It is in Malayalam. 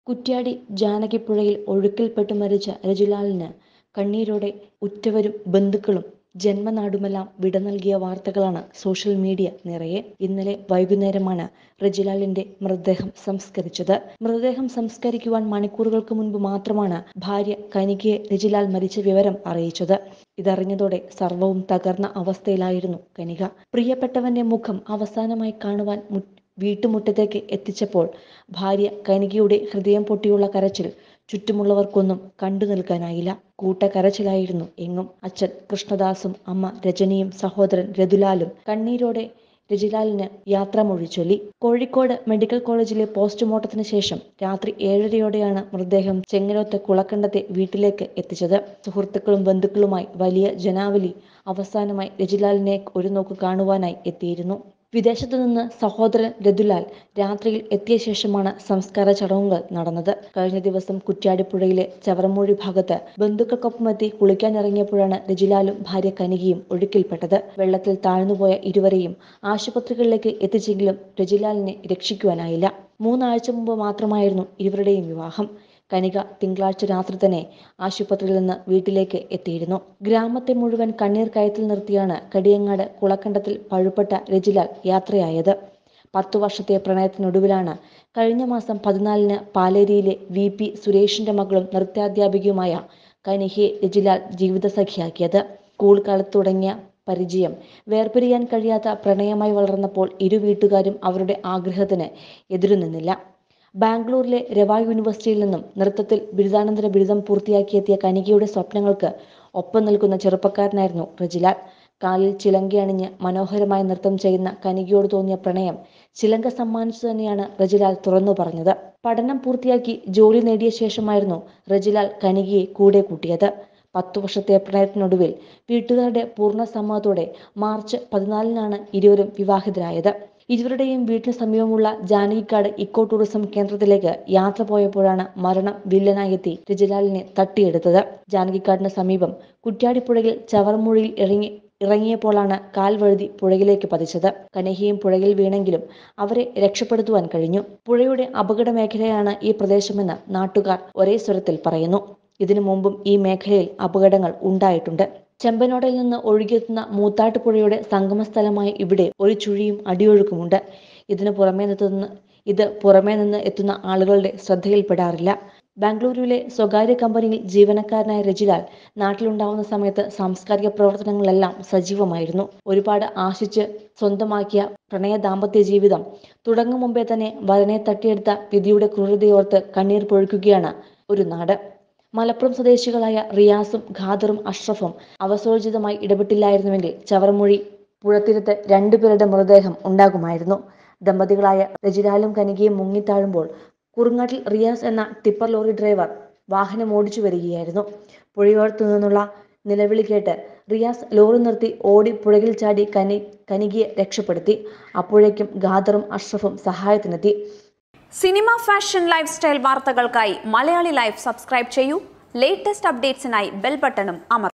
കുറ്റ്യാടി ജാനകിപ്പുഴയിൽ ഒഴുക്കിൽപ്പെട്ടു മരിച്ച രജിലാലിന് കണ്ണീരോടെ ഉറ്റവരും ബന്ധുക്കളും ജന്മനാടുമെല്ലാം വിട നൽകിയ വാർത്തകളാണ് സോഷ്യൽ മീഡിയ നിറയെ ഇന്നലെ വൈകുന്നേരമാണ് റജിലാലിന്റെ മൃതദേഹം സംസ്കരിച്ചത് മൃതദേഹം സംസ്കരിക്കുവാൻ മണിക്കൂറുകൾക്ക് മുൻപ് മാത്രമാണ് ഭാര്യ കനികയെ രജിലാൽ മരിച്ച വിവരം അറിയിച്ചത് ഇതറിഞ്ഞതോടെ സർവവും തകർന്ന അവസ്ഥയിലായിരുന്നു കനിക പ്രിയപ്പെട്ടവന്റെ മുഖം അവസാനമായി കാണുവാൻ മു വീട്ടുമുറ്റത്തേക്ക് എത്തിച്ചപ്പോൾ ഭാര്യ കനികയുടെ ഹൃദയം പൊട്ടിയുള്ള കരച്ചിൽ ചുറ്റുമുള്ളവർക്കൊന്നും കണ്ടു നിൽക്കാനായില്ല കൂട്ടക്കരച്ചിലായിരുന്നു എങ്ങും അച്ഛൻ കൃഷ്ണദാസും അമ്മ രജനിയും സഹോദരൻ രതുലാലും കണ്ണീരോടെ രജിലാലിന് യാത്രാമൊഴി ചൊല്ലി കോഴിക്കോട് മെഡിക്കൽ കോളേജിലെ പോസ്റ്റ്മോർട്ടത്തിന് ശേഷം രാത്രി ഏഴരയോടെയാണ് മൃതദേഹം ചെങ്ങരോത്ത് കുളക്കണ്ടത്തെ വീട്ടിലേക്ക് എത്തിച്ചത് സുഹൃത്തുക്കളും ബന്ധുക്കളുമായി വലിയ ജനാവലി അവസാനമായി രജിലാലിനെ ഒരു നോക്ക് കാണുവാനായി എത്തിയിരുന്നു വിദേശത്തു നിന്ന് സഹോദരൻ രതുലാൽ രാത്രിയിൽ എത്തിയ ശേഷമാണ് സംസ്കാര ചടങ്ങുകൾ നടന്നത് കഴിഞ്ഞ ദിവസം കുറ്റ്യാടിപ്പുഴയിലെ ചവറമൂഴി ഭാഗത്ത് ബന്ധുക്കൾക്കൊപ്പമെത്തി കുളിക്കാനിറങ്ങിയപ്പോഴാണ് രജിലാലും ഭാര്യ കനികയും ഒഴുക്കിൽപ്പെട്ടത് വെള്ളത്തിൽ താഴ്ന്നുപോയ ഇരുവരെയും ആശുപത്രികളിലേക്ക് എത്തിച്ചെങ്കിലും രജിലാലിനെ രക്ഷിക്കുവാനായില്ല മൂന്നാഴ്ച മുമ്പ് മാത്രമായിരുന്നു ഇരുവരുടെയും വിവാഹം കനിക തിങ്കളാഴ്ച രാത്രി തന്നെ ആശുപത്രിയിൽ നിന്ന് വീട്ടിലേക്ക് എത്തിയിരുന്നു ഗ്രാമത്തെ മുഴുവൻ കണ്ണീർ കയത്തിൽ നിർത്തിയാണ് കടിയങ്ങാട് കുളക്കണ്ടത്തിൽ പഴുപ്പെട്ട രജിലാൽ യാത്രയായത് പത്തു വർഷത്തെ പ്രണയത്തിനൊടുവിലാണ് കഴിഞ്ഞ മാസം പതിനാലിന് പാലേരിയിലെ വി പി സുരേഷിന്റെ മകളും നൃത്താധ്യാപികയുമായ കനിഹയെ രജിലാൽ ജീവിതസഖിയാക്കിയത് സ്കൂൾ കാലത്ത് തുടങ്ങിയ പരിചയം വേർപിരിയാൻ കഴിയാത്ത പ്രണയമായി വളർന്നപ്പോൾ ഇരു വീട്ടുകാരും അവരുടെ ആഗ്രഹത്തിന് എതിരുനിന്നില്ല ബാംഗ്ലൂരിലെ രവ യൂണിവേഴ്സിറ്റിയിൽ നിന്നും നൃത്തത്തിൽ ബിരുദാനന്തര ബിരുദം പൂർത്തിയാക്കിയെത്തിയ കനികയുടെ സ്വപ്നങ്ങൾക്ക് ഒപ്പം നിൽക്കുന്ന ചെറുപ്പക്കാരനായിരുന്നു റജിലാൽ കാലിൽ ചിലങ്ക അണിഞ്ഞ് മനോഹരമായി നൃത്തം ചെയ്യുന്ന കനികയോട് തോന്നിയ പ്രണയം ചിലങ്ക സമ്മാനിച്ചു തന്നെയാണ് റജിലാൽ തുറന്നു പറഞ്ഞത് പഠനം പൂർത്തിയാക്കി ജോലി നേടിയ ശേഷമായിരുന്നു റജിലാൽ കനികയെ കൂടെ കൂട്ടിയത് പത്തു വർഷത്തെ പ്രണയത്തിനൊടുവിൽ വീട്ടുകാരുടെ പൂർണ്ണ സമ്മതത്തോടെ മാർച്ച് പതിനാലിനാണ് ഇരുവരും വിവാഹിതരായത് ഇരുവരുടെയും വീട്ടിന് സമീപമുള്ള ജാനകിക്കാട് ഇക്കോ ടൂറിസം കേന്ദ്രത്തിലേക്ക് യാത്ര പോയപ്പോഴാണ് മരണം വില്ലനായി എത്തി രജിലാലിനെ തട്ടിയെടുത്തത് ജാനകിക്കാടിന് സമീപം കുറ്റ്യാടിപ്പുഴയിൽ ചവറമൂഴിയിൽ ഇറങ്ങി ഇറങ്ങിയപ്പോഴാണ് കാൽ വഴുതി പുഴയിലേക്ക് പതിച്ചത് കനഹിയും പുഴയിൽ വീണെങ്കിലും അവരെ രക്ഷപ്പെടുത്തുവാൻ കഴിഞ്ഞു പുഴയുടെ അപകട മേഖലയാണ് ഈ പ്രദേശമെന്ന് നാട്ടുകാർ ഒരേ സ്വരത്തിൽ പറയുന്നു ഇതിനു മുമ്പും ഈ മേഖലയിൽ അപകടങ്ങൾ ഉണ്ടായിട്ടുണ്ട് ചെമ്പനോടയിൽ നിന്ന് ഒഴുകിയെത്തുന്ന മൂത്താട്ടുപുഴയുടെ സംഗമസ്ഥലമായ ഇവിടെ ഒരു ചുഴിയും അടിയൊഴുക്കുമുണ്ട് ഇതിനു പുറമേ നിന്ന് ഇത് പുറമേ നിന്ന് എത്തുന്ന ആളുകളുടെ ശ്രദ്ധയിൽപ്പെടാറില്ല ബാംഗ്ലൂരുവിലെ സ്വകാര്യ കമ്പനിയിൽ ജീവനക്കാരനായ രജിലാൽ നാട്ടിലുണ്ടാവുന്ന സമയത്ത് സാംസ്കാരിക പ്രവർത്തനങ്ങളെല്ലാം സജീവമായിരുന്നു ഒരുപാട് ആശിച്ച് സ്വന്തമാക്കിയ പ്രണയ ദാമ്പത്യ ജീവിതം തുടങ്ങും മുമ്പേ തന്നെ വരനെ തട്ടിയെടുത്ത വിധിയുടെ ക്രൂരതയോർത്ത് കണ്ണീർ പൊഴിക്കുകയാണ് ഒരു നാട് മലപ്പുറം സ്വദേശികളായ റിയാസും ഖാദറും അഷ്റഫും അവസോചിതമായി ഇടപെട്ടില്ലായിരുന്നുവെങ്കിൽ ചവറമൊഴി പുഴത്തീരത്ത് രണ്ടുപേരുടെ മൃതദേഹം ഉണ്ടാകുമായിരുന്നു ദമ്പതികളായ രജിലാലും കനികയും മുങ്ങിത്താഴുമ്പോൾ കുറുങ്ങാട്ടിൽ റിയാസ് എന്ന ടിപ്പർ ലോറി ഡ്രൈവർ വാഹനം ഓടിച്ചു വരികയായിരുന്നു പുഴയോരത്തു നിന്നുള്ള നിലവിളി കേട്ട് റിയാസ് ലോറി നിർത്തി ഓടി പുഴയിൽ ചാടി കനി കനികയെ രക്ഷപ്പെടുത്തി അപ്പോഴേക്കും ഖാദറും അഷ്റഫും സഹായത്തിനെത്തി സിനിമ ഫാഷൻ ലൈഫ് സ്റ്റൈൽ വാർത്തകൾക്കായി മലയാളി ലൈഫ് സബ്സ്ക്രൈബ് ചെയ്യൂ ലേറ്റസ്റ്റ് അപ്ഡേറ്റ്സിനായി ബെൽ ബട്ടണും അമർ